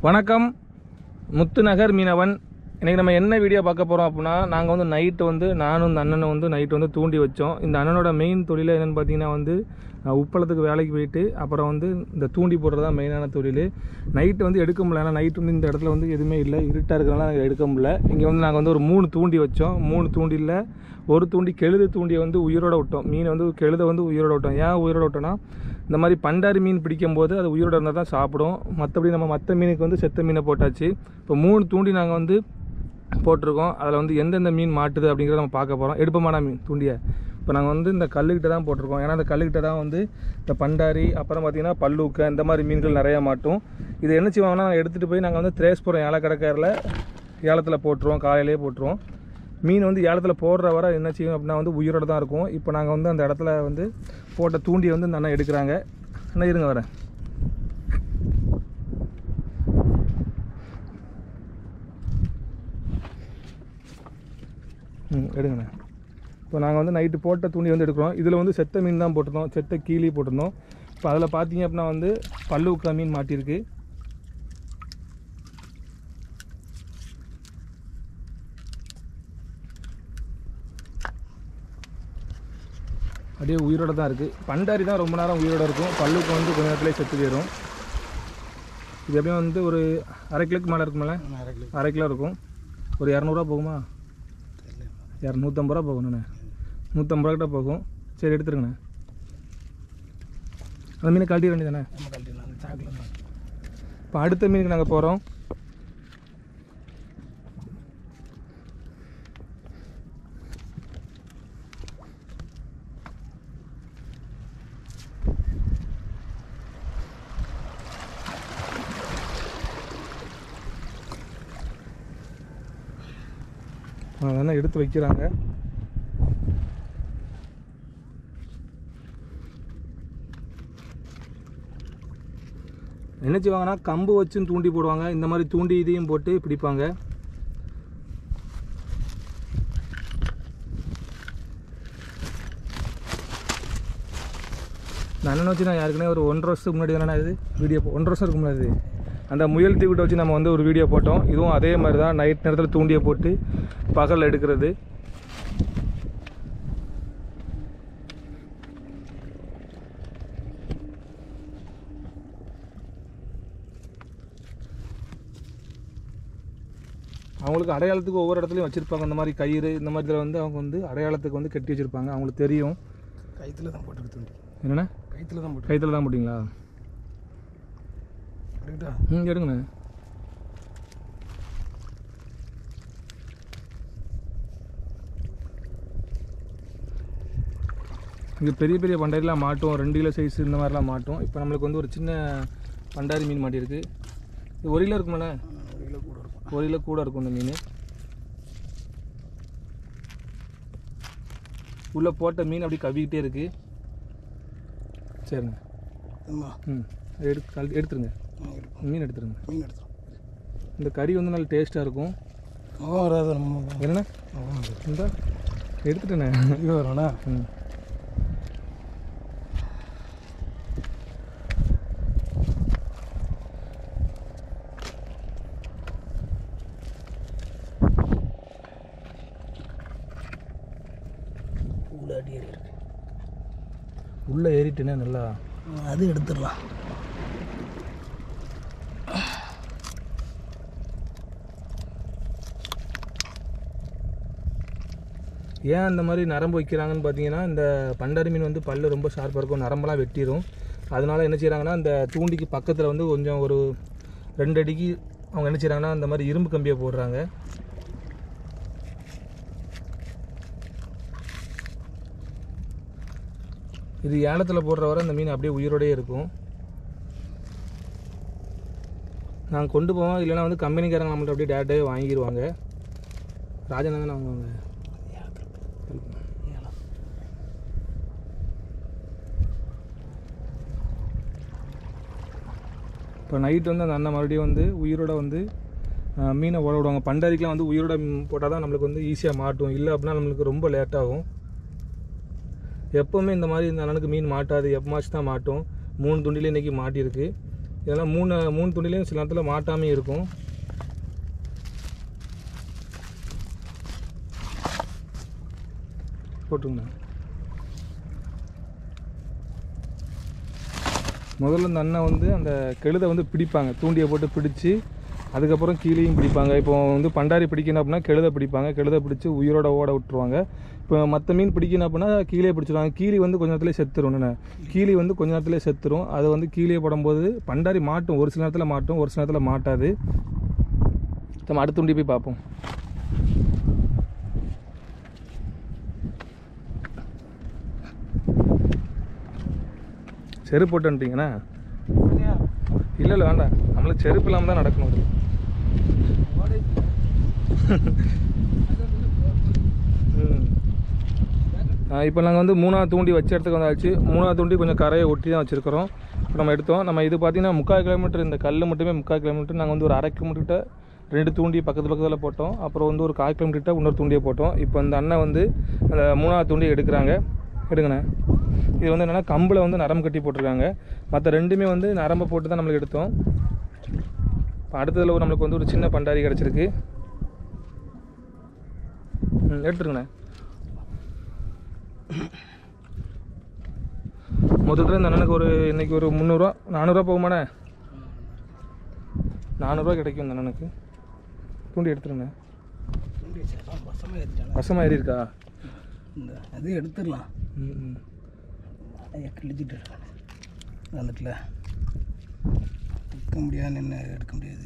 வணக்கம் முத்துநகர் மீனவன் இன்றைக்கி நம்ம என்ன வீடியோ பார்க்க போகிறோம் அப்படின்னா நாங்கள் வந்து நைட்டு வந்து நானும் இந்த அண்ணனும் வந்து நைட்டு வந்து தூண்டி வச்சோம் இந்த அண்ணனோட மெயின் தொழில் என்னென்னு பார்த்தீங்கன்னா வந்து அஹ், உப்பளத்துக்கு வேலைக்கு போயிட்டு அப்புறம் வந்து இந்த தூண்டி போடுறது தான் மெயினான தொழில் நைட்டு வந்து எடுக்க முடியல ஏன்னா நைட்டு வந்து இந்த இடத்துல வந்து எதுவுமே இல்லை இருட்டாக இருக்கிறனால நாங்கள் எடுக்க முடியல இங்கே வந்து நாங்கள் வந்து ஒரு மூணு தூண்டி வச்சோம் மூணு தூண்டியில் ஒரு தூண்டி கெழுது தூண்டியை வந்து உயிரோட விட்டோம் மீனை வந்து கெழுதை வந்து உயிரோட விட்டோம் ஏன் உயிரோட விட்டோம்னா இந்த மாதிரி பண்டாரி மீன் பிடிக்கும்போது அது உயிரோட இருந்தால் தான் சாப்பிடும் மற்றபடி நம்ம மற்ற மீனுக்கு வந்து செத்த மீனை போட்டாச்சு இப்போ மூணு தூண்டி நாங்கள் வந்து போட்டிருக்கோம் அதில் வந்து எந்தெந்த மீன் மாட்டுது அப்படிங்கிறத நம்ம பார்க்க போகிறோம் எடுப்பமான மீன் தூண்டியை இப்போ நாங்கள் வந்து இந்த கல்லுக்கிட்ட தான் போட்டிருக்கோம் ஏன்னா அந்த கல்லுக்கிட்ட தான் வந்து இந்த பண்டாரி அப்புறம் பார்த்திங்கன்னா பல்லூக்க இந்த மாதிரி மீன்கள் நிறையா மாட்டும் இது என்ன செய்வாங்கன்னா நாங்கள் எடுத்துகிட்டு போய் நாங்கள் வந்து திரேஸ்புரம் ஏலக்கடற்கரில் ஏலத்தில் போட்டுருவோம் காலையிலே போட்டுருவோம் மீன் வந்து ஏலத்தில் போடுற வரை என்ன செய்யும் அப்படின்னா வந்து உயிரோட தான் இருக்கும் இப்போ நாங்கள் வந்து அந்த இடத்துல வந்து போட்ட தூண்டியை வந்து இந்த அண்ணன் எடுக்கிறாங்க அண்ணா இருங்க வரேன் ம் எடுங்கண்ணே இப்போ நாங்கள் வந்து நைட்டு போட்ட தூண்டி வந்து எடுக்கிறோம் இதில் வந்து செத்த மீன் தான் போட்டிருந்தோம் செத்த கீழி போட்டிருந்தோம் இப்போ அதில் பார்த்தீங்க அப்படின்னா வந்து பல்லுக்கா மீன் மாட்டியிருக்கு அப்படியே உயிரோட தான் இருக்குது பண்டாரி தான் ரொம்ப நேரம் உயிரோட இருக்கும் பல்லுக்கு வந்து கொஞ்ச நேரத்துலேயே செத்து போயிடும் இது எப்படியும் வந்து ஒரு அரை கிலோக்கு மேலே இருக்குமில்ல அரை கிலோ இருக்கும் ஒரு இரநூறுவா போகுமா யார் நூற்றம்பது ரூபா போகணுண்ணே நூற்றம்பது ரூபா கிட்ட போகும் சரி எடுத்துருங்கண்ணே அந்த மீனை கழட்டிட வேண்டியதானே இப்போ அடுத்த மீனுக்கு நாங்கள் போகிறோம் அதெல்லாம் எடுத்து வைக்கிறாங்க என்ன செய்வாங்கன்னா கம்பு வச்சும் தூண்டி போடுவாங்க இந்த மாதிரி தூண்டி இதையும் போட்டு பிடிப்பாங்க இந்த அண்ணனை வச்சு நான் யாருக்குனே ஒரு ஒன்றரை வருஷத்துக்கு முன்னாடி தானே இது வீடியோ ஒன்றரை வருஷம் இருக்கு முன்னாடி இது. அந்த முயல் தீவிட்ட வச்சு நம்ம வந்து ஒரு வீடியோ போட்டோம் இதுவும் அதே மாதிரி தான் நைட் நேரத்தில் தூண்டியை போட்டு பகலில் எடுக்கிறது அவங்களுக்கு அடையாளத்துக்கு ஒவ்வொரு இடத்துலையும் வச்சுருப்பாங்க இந்த மாதிரி கயிறு இந்த மாதிரி இதில் வந்து அவங்க வந்து அடையாளத்துக்கு வந்து கட்டி வச்சுருப்பாங்க அவங்களுக்கு தெரியும் கைத்துல தான் போட்டுருக்கு தூண்டி என்னண்ணே கைத்துல தான் போட்டு கைத்தில் தான் போட்டிங்களா கரெக்டா ம் எடுங்கண்ணே இங்கே பெரிய பெரிய பண்டாரிலாம் மாட்டும் ரெண்டு கிலோ சைஸ் இந்த மாதிரிலாம் மாட்டும் இப்போ நம்மளுக்கு வந்து ஒரு சின்ன பண்டாரி மீன் மாட்டியிருக்கு இது ஒரு கிலோ இருக்குமாண்ணே ஒரு கிலோ கூட இருக்கும் ஒரு கிலோ கூட இருக்கும் இந்த மீன் உள்ளே போட்ட மீன் அப்படி கவிக்கிட்டே இருக்கு சரிண்ணே ஆமா ம் எடுத்து கழட்டி- எடுத்துருங்க ஆ, இருக்கும் மீன் எடுத்துருங்க மீன் எடுத்துரும் இந்த கறி வந்து நல்ல டேஸ்ட்டாக இருக்கும் முகம் வராது நம்ம முகம் என்னண்ணே முகம் வராது இந்த எடுத்துட்டேண்ணே இது வரும்ண்ணா ம் உள்ள அடி ஏறி இருக்கு உள்ளே ஏறிட்டுனே நல்லா அது எடுத்துடலாம் ஏன் அந்த மாதிரி நரம்பு வைக்கிறாங்கன்னு பார்த்தீங்கன்னா இந்த பண்டாரி மீன் வந்து பல்லு ரொம்ப ஷார்ப்பாக இருக்கும் நரம்பெல்லாம் வெட்டிடும் அதனால என்ன செய்கிறாங்கன்னா இந்த தூண்டிக்கு பக்கத்தில் வந்து கொஞ்சம் ஒரு ரெண்டு அடிக்கு அவங்க என்ன செய்கிறாங்கன்னா அந்த மாதிரி இரும்பு கம்பியை போடுறாங்க இது ஏலத்தில் போடுற வரை அந்த மீன் அப்படியே உயிரோடயே இருக்கும் நாங்கள் கொண்டு போவோம் இல்லைன்னா வந்து கம்பெனிக்காரங்க நம்மள்ட்ட அப்படியே டேரெக்டாகவே வாங்கிடுவாங்க ராஜன் தானே வாங்குவாங்க இப்போ நைட் வந்து அந்த அண்ணன் மறுபடியும் வந்து உயிரோட வந்து அஹ், மீனை ஓட விடுவாங்க பண்டாரிக்கெலாம் வந்து உயிரோட போட்டால் தான் நம்மளுக்கு வந்து ஈஸியாக மாட்டும் இல்லை அப்படின்னா நம்மளுக்கு ரொம்ப லேட் ஆகும் எப்போவுமே இந்த மாதிரி இந்த அண்ணனுக்கு மீன் மாட்டாது எப்பமாச்சும் தான் மாட்டும் மூணு துண்டில இன்றைக்கி மாட்டியிருக்கு இதெல்லாம் மூணு மூணு துண்டிலையும் சில நேரத்தில் மாட்டாமே இருக்கும் போட்டுங்கண்ணா முதல்ல இந்த அண்ணன் வந்து அந்த கெழுதை வந்து பிடிப்பாங்க தூண்டியை போட்டு பிடிச்சி அதுக்கப்புறம் கீழேயும் பிடிப்பாங்க இப்போ வந்து பண்டாரி பிடிக்கணும் அப்படின்னா கெழுதை பிடிப்பாங்க கெழுதை பிடிச்சி உயிரோட ஓட விட்டுருவாங்க இப்போ மற்ற மீன் பிடிக்கணும் அப்படின்னா கீழே பிடிச்சிருவாங்க கீழி வந்து கொஞ்ச நேரத்துலேயே செத்துரும் என்ன கீழி வந்து கொஞ்ச நேரத்துலேயே செத்துரும் அது வந்து கீழே போடும்போது பண்டாரி மாட்டும் ஒரு சில நேரத்தில் மாட்டும் ஒரு சில நேரத்தில் மாட்டாது நம்ம அடுத்த துண்டி போய் பார்ப்போம் செருப்பு போட்டு வந்துட்டீங்கண்ணா இல்லை இல்லை வேண்டாம் நம்மளுக்கு செருப்பு இல்லாமல் தான் நடக்கணும் இது. ம் இப்போ நாங்கள் வந்து மூணாவது தூண்டி வச்ச இடத்துக்கு வந்தாச்சு மூணாவது தூண்டி கொஞ்சம் கரையை ஒட்டி தான் வச்சுருக்கிறோம் இப்போ நம்ம எடுத்தோம் நம்ம இது பார்த்தீங்கன்னா முக்கால் கிலோமீட்டர் இந்த கல் மட்டுமே முக்கால் கிலோமீட்டர் நாங்கள் வந்து ஒரு அரை கிலோமீட்டர்கிட்ட ரெண்டு தூண்டி பக்கத்து பக்கத்தில் போட்டோம் அப்புறம் வந்து ஒரு கால் கிலோமீட்டர்கிட்ட இன்னொரு தூண்டியை போட்டோம் இப்போ இந்த அண்ணன் வந்து அந்த மூணாவது தூண்டி எடுக்கிறாங்க எடுங்கண்ணே இது வந்து என்னென்னா கம்பில் வந்து நரம்பு கட்டி போட்டிருக்காங்க மற்ற ரெண்டுமே வந்து நரம்பை போட்டு தான் நம்மளுக்கு எடுத்தோம் இப்போ அடுத்ததில் நம்மளுக்கு வந்து ஒரு சின்ன பண்டாரி கிடச்சிருக்கு ம் எடுத்துருங்கண்ணே மொத்தத்தில் இந்த அண்ணனுக்கு ஒரு இன்னைக்கு ஒரு முந்நூறுரூவா நானூறுரூவா போகுமாண்ணே நானூறுரூவா கிடைக்கும் இந்த அண்ணனுக்கு தூண்டி எடுத்துருங்க தூண்டி வச்சிடலாம் வசமாக ஏறிட்டானா வசமாக ஏறி இருக்கா இந்த அது எடுத்துடலாம் ம் ம். ஐயா கிழிச்சிட்டு இருக்கான் வந்துட்டுல எடுக்க முடியாது நின்று எடுக்க முடியாது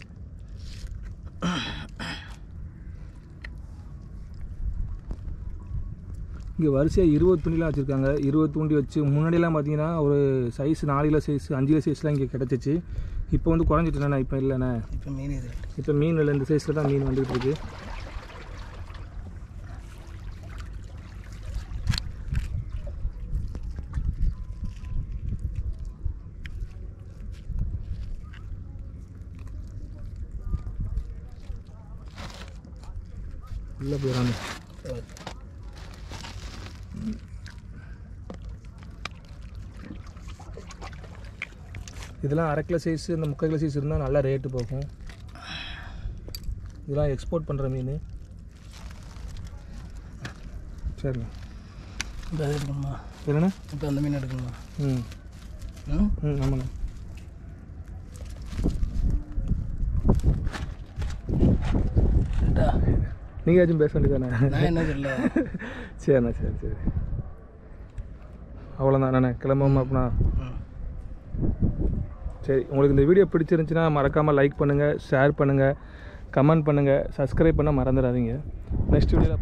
இங்கே வரிசையாக இருபது துண்டிலாம் வச்சுருக்காங்க இருபது தூண்டி வச்சு முன்னாடியெல்லாம் பார்த்தீங்கன்னா ஒரு சைஸ் நாலு கிலோ சைஸ் அஞ்சு கிலோ சைஸ்லாம் இங்கே கிடச்சிச்சு இப்போ வந்து குறைஞ்சிட்டுண்ணே இப்போ இல்லைண்ணே இப்போ மீன் இது இப்போ மீன் இல்லை இந்த சைஸில் தான் மீன் வந்துகிட்டு இருக்கு உள்ளே போயிடாம இதெல்லாம் அரை கிலோ சைஸ் இந்த முக்கால் கிலோ சைஸ் இருந்தால் நல்லா ரேட்டு போகும் இதெல்லாம் எக்ஸ்போர்ட் பண்ணுற மீன் சரிங்க இப்போ அது எடுக்கணுமா என்னண்ணே இப்போ அந்த மீன் எடுக்கணுமா ம் ம் ம் ஆமாண்ணே ரைட்டா நீங்கள் ஏதாச்சும் பேச வேண்டியதானே நான் என்ன சொல்ல சரிண்ணா சரி சரி அவ்வளோதான் அண்ணே கிளம்புமா அப்படின்னா ம் சரி உங்களுக்கு இந்த வீடியோ பிடிச்சிருந்துச்சுன்னா மறக்காமல் லைக் பண்ணுங்கள் ஷேர் பண்ணுங்கள் கமெண்ட் பண்ணுங்கள் சப்ஸ்கிரைப் பண்ண மறந்துடாதீங்க நெக்ஸ்ட் வீடியோவில்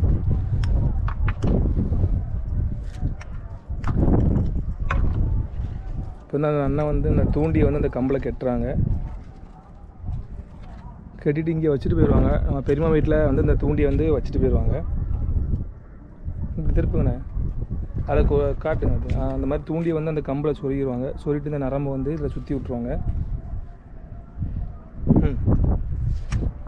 இப்போ வந்து அந்த அண்ணன் வந்து இந்த தூண்டியை வந்து அந்த கம்பில் கட்டுறாங்க கட்டிட்டு இங்கே வச்சுட்டு போயிடுவாங்க நம்ம பெரியம்மா வீட்டில் வந்து இந்த தூண்டியை வந்து வச்சுட்டு போயிடுவாங்க இப்படி திருப்புங்கண்ணே அதை கொ- காட்டுங்க அது ஆ, அந்த மாதிரி தூண்டி வந்து அந்த கம்பில் சொருகிடுவாங்க சொருகிட்டு இந்த நரம்பை வந்து இதில் சுற்றி விட்ருவாங்க ம்